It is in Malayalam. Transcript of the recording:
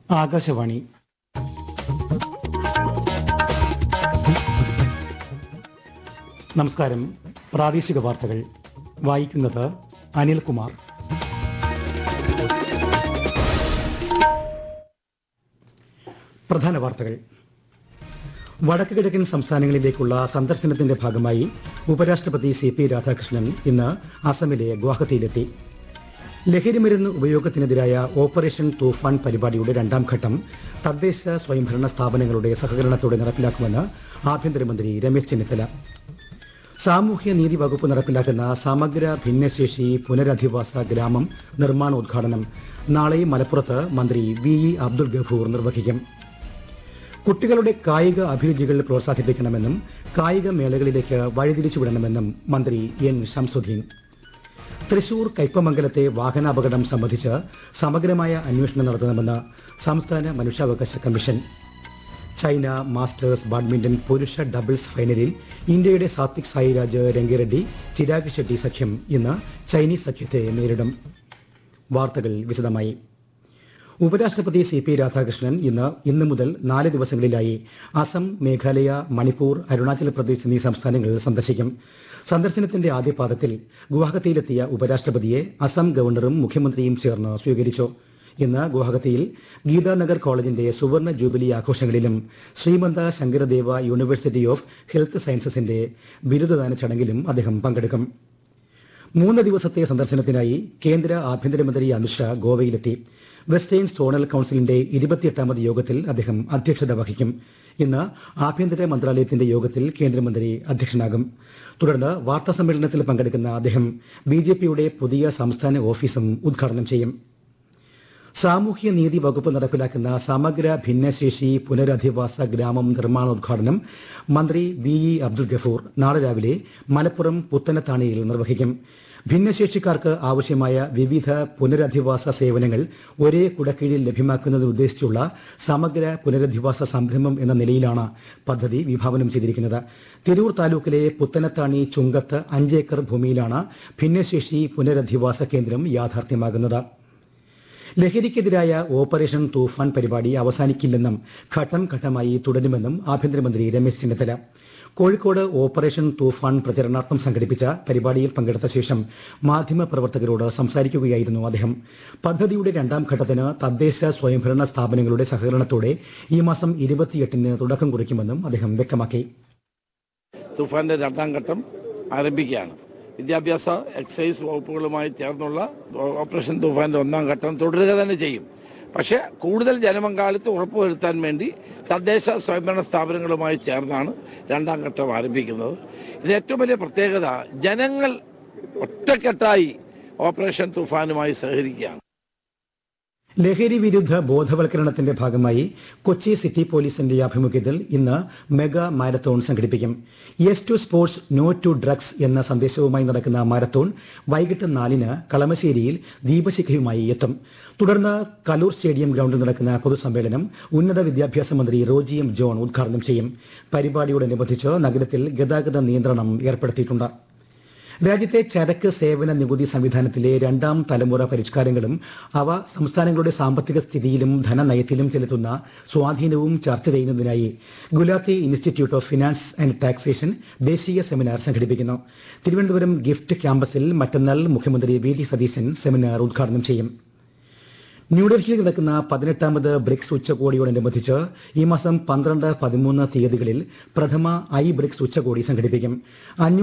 ആകാശവാണി നമസ്കാരം പ്രാദേശിക വാർത്തകൾ വായിക്കുന്നത് അനിൽകുമാർ പ്രധാന വാർത്തകൾ വടക്ക് കിഴക്കൻ സംസ്ഥാനങ്ങളിലേക്കുള്ള സന്ദർശനത്തിന്റെ ഭാഗമായി ഉപരാഷ്ട്രപതി സി പി രാധാകൃഷ്ണൻ ഇന്ന് അസമിലെ ഗുവാഹത്തിയിലെത്തി ലഹരിമരുന്ന് ഉപയോഗത്തിനെതിരായ ഓപ്പറേഷൻ തൂഫാൻ പരിപാടിയുടെ രണ്ടാം ഘട്ടം തദ്ദേശ സ്വയംഭരണ സ്ഥാപനങ്ങളുടെ സഹകരണത്തോടെ നടപ്പിലാക്കുമെന്ന് ആഭ്യന്തരമന്ത്രി രമേശ് ചെന്നിത്തല സാമൂഹ്യ നീതി വകുപ്പ് നടപ്പിലാക്കുന്ന സമഗ്ര ഭിന്നശേഷി പുനരധിവാസ ഗ്രാമം നിർമ്മാണോദ്ഘാടനം നാളെ മലപ്പുറത്ത് മന്ത്രി വി ഇ അബ്ദുൽ ഗഫൂർ നിർവഹിക്കും കുട്ടികളുടെ കായിക അഭിരുചികൾ പ്രോത്സാഹിപ്പിക്കണമെന്നും കായിക മേളകളിലേക്ക് വഴിതിരിച്ചുവിടണമെന്നും മന്ത്രി എൻ ഷംസുദ്ദീൻ തൃശൂർ കയ്പമംഗലത്തെ വാഹനാപകടം സംബന്ധിച്ച് സമഗ്രമായ അന്വേഷണം നടത്തണമെന്ന് സംസ്ഥാന മനുഷ്യാവകാശ കമ്മീഷൻ ചൈന മാസ്റ്റേഴ്സ് ബാഡ്മിന്റൺ പുരുഷ ഡബിൾസ് ഫൈനലിൽ ഇന്ത്യയുടെ സാത്വിക് സായിരാജ് രംഗിറെഡ്ഡി ചിരാഗ് ഷെട്ടി സഖ്യം ഇന്ന് ചൈനീസ് സഖ്യത്തെ നേരിടും വാർത്തകൾ വിശദമായി ഉപരാഷ്ട്രപതി സി പി രാധാകൃഷ്ണൻ ഇന്ന് ഇന്നു മുതൽ നാല് ദിവസങ്ങളിലായി അസം മേഘാലയ മണിപ്പൂർ അരുണാചൽ പ്രദേശ് എന്നീ സംസ്ഥാനങ്ങൾ സന്ദർശിക്കും സന്ദർശനത്തിന്റെ ആദ്യപാദത്തിൽ ഗുവാഹത്തിയിലെത്തിയ ഉപരാഷ്ട്രപതിയെ അസം ഗവർണറും മുഖ്യമന്ത്രിയും ചേർന്ന് സ്വീകരിച്ചു ഇന്ന് ഗുവാഹത്തിയിൽ ഗീതാനഗർ കോളേജിന്റെ സുവർണ ജൂബിലി ആഘോഷങ്ങളിലും Srimanta Sankaradeva university of health സയൻസസിന്റെ ബിരുദദാന ചടങ്ങിലും അദ്ദേഹം പങ്കെടുക്കും മൂന്ന് ദിവസത്തെ സന്ദർശനത്തിനായി കേന്ദ്ര ആഭ്യന്തരമന്ത്രി അമിത്ഷാ ഗോവയിലെത്തി വെസ്റ്റേൺ സോണൽ കൌൺസിലിന്റെ ഇരുപത്തിയെട്ടാമത് യോഗത്തിൽ അദ്ദേഹം അധ്യക്ഷത വഹിക്കും ഇന്ന് ആഭ്യന്തര മന്ത്രാലയത്തിന്റെ യോഗത്തിൽ കേന്ദ്രമന്ത്രി അധ്യക്ഷനാകും തുടർന്ന് വാർത്താ സമ്മേളനത്തിൽ പങ്കെടുക്കുന്ന അദ്ദേഹം ബി ജെ പിയുടെ പുതിയ സംസ്ഥാന ഓഫീസും ഉദ്ഘാടനം ചെയ്യും സാമൂഹ്യ നീതി വകുപ്പ് നടപ്പിലാക്കുന്ന സമഗ്ര ഭിന്നശേഷി പുനരധിവാസ ഗ്രാമം നിർമ്മാണോദ്ഘാടനം മന്ത്രി വി ഇ അബ്ദുൽ ഗഫൂർ നാളെ രാവിലെ മലപ്പുറം പുത്തനത്താണിയിൽ നിർവഹിക്കും ഭിന്നശേഷിക്കാർക്ക് ആവശ്യമായ വിവിധ പുനരധിവാസ സേവനങ്ങൾ ഒരേ കുടക്കീഴിൽ ലഭ്യമാക്കുന്നതിനുദ്ദേശിച്ചുള്ള സമഗ്ര പുനരധിവാസ സംരംഭം എന്ന നിലയിലാണ് പദ്ധതി വിഭാവനം ചെയ്തിരിക്കുന്നത് തിരൂർ താലൂക്കിലെ പുത്തനത്താണി ചുങ്കത്ത് അഞ്ചേക്കർ ഭൂമിയിലാണ് ഭിന്നശേഷി പുനരധിവാസ കേന്ദ്രം യാഥാർത്ഥ്യമാകുന്നത് ലഹരിക്കെതിരായ ഓപ്പറേഷൻ തൂഫാൻ പരിപാടി അവസാനിക്കില്ലെന്നും ഘട്ടം ഘട്ടമായി തുടരുമെന്നും ആഭ്യന്തരമന്ത്രി രമേശ് ചെന്നിത്തല കോഴിക്കോട് ഓപ്പറേഷൻ തൂഫാൻ പ്രചരണാർത്ഥം സംഘടിപ്പിച്ച പരിപാടിയിൽ പങ്കെടുത്ത ശേഷം മാധ്യമപ്രവർത്തകരോട് സംസാരിക്കുകയായിരുന്നു അദ്ദേഹം പദ്ധതിയുടെ രണ്ടാം ഘട്ടത്തിന് തദ്ദേശ സ്വയംഭരണ സ്ഥാപനങ്ങളുടെ സഹകരണത്തോടെ ഈ മാസം ഇരുപത്തിയെട്ടിന് തുടക്കം കുറിക്കുമെന്നും അദ്ദേഹം വ്യക്തമാക്കി തുഫാന്റെ രണ്ടാം ഘട്ടം ആരംഭിക്കുകയാണ് വിദ്യാഭ്യാസ എക്സൈസ് വകുപ്പുകളുമായി ചേർന്നുള്ള ഓപ്പറേഷൻ തുഫാന്റെ ഒന്നാം ഘട്ടം തുടരുക തന്നെ ചെയ്യും പക്ഷേ കൂടുതൽ ജനപങ്കാളിത്തം ഉറപ്പുവരുത്താൻ വേണ്ടി തദ്ദേശ സ്വയംഭരണ സ്ഥാപനങ്ങളുമായി ചേർന്നാണ് രണ്ടാം ഘട്ടം ആരംഭിക്കുന്നത് ഇതിന് ഏറ്റവും വലിയ പ്രത്യേകത ജനങ്ങൾ ഒറ്റക്കെട്ടായി ഓപ്പറേഷൻ തുഫാനുമായി സഹകരിക്കുകയാണ് ലഹരി വിരുദ്ധ ബോധവൽക്കരണത്തിന്റെ ഭാഗമായി കൊച്ചി സിറ്റി പോലീസിന്റെ ആഭിമുഖ്യത്തിൽ ഇന്ന് മെഗാ മാരത്തോൺ സംഘടിപ്പിക്കും yes to sports no to drugs എന്ന സന്ദേശവുമായി നടക്കുന്ന മാരത്തോൺ വൈകിട്ട് നാലിന് കളമശ്ശേരിയിൽ ദീപശിഖയുമായി എത്തും തുടർന്ന് കലൂർ സ്റ്റേഡിയം ഗ്രൗണ്ടിൽ നടക്കുന്ന പൊതുസമ്മേളനം ഉന്നത വിദ്യാഭ്യാസ മന്ത്രി റോജി എം ജോൺ ഉദ്ഘാടനം ചെയ്യും പരിപാടിയോടനുബന്ധിച്ച് നഗരത്തിൽ ഗതാഗത നിയന്ത്രണം ഏർപ്പെടുത്തിയിട്ടുണ്ട് രാജ്യത്തെ ചരക്ക് സേവന നികുതി സംവിധാനത്തിലെ രണ്ടാം തലമുറ പരിഷ്കാരങ്ങളും അവ സംസ്ഥാനങ്ങളുടെ സാമ്പത്തിക സ്ഥിതിയിലും ധനനയത്തിലും ചെലുത്തുന്ന സ്വാധീനവും ചർച്ച ചെയ്യുന്നതിനായി Gulati institute of finance and taxation ദേശീയ സെമിനാർ സംഘടിപ്പിക്കുന്നു തിരുവനന്തപുരം ഗിഫ്റ്റ് ക്യാമ്പസിൽ മറ്റന്നാൾ മുഖ്യമന്ത്രി വി ഡി സതീശൻ സെമിനാർ ഉദ്ഘാടനം ചെയ്യും ന്യൂഡൽഹിയിൽ നടക്കുന്ന പതിനെട്ടാമത് ബ്രിക്സ് ഉച്ചകോടിയോടനുബന്ധിച്ച് ഈ മാസം പന്ത്രണ്ട് പതിമൂന്ന് തീയതികളിൽ പ്രഥമ ഐ ബ്രിക്സ് ഉച്ചകോടി സംഘടിപ്പിക്കും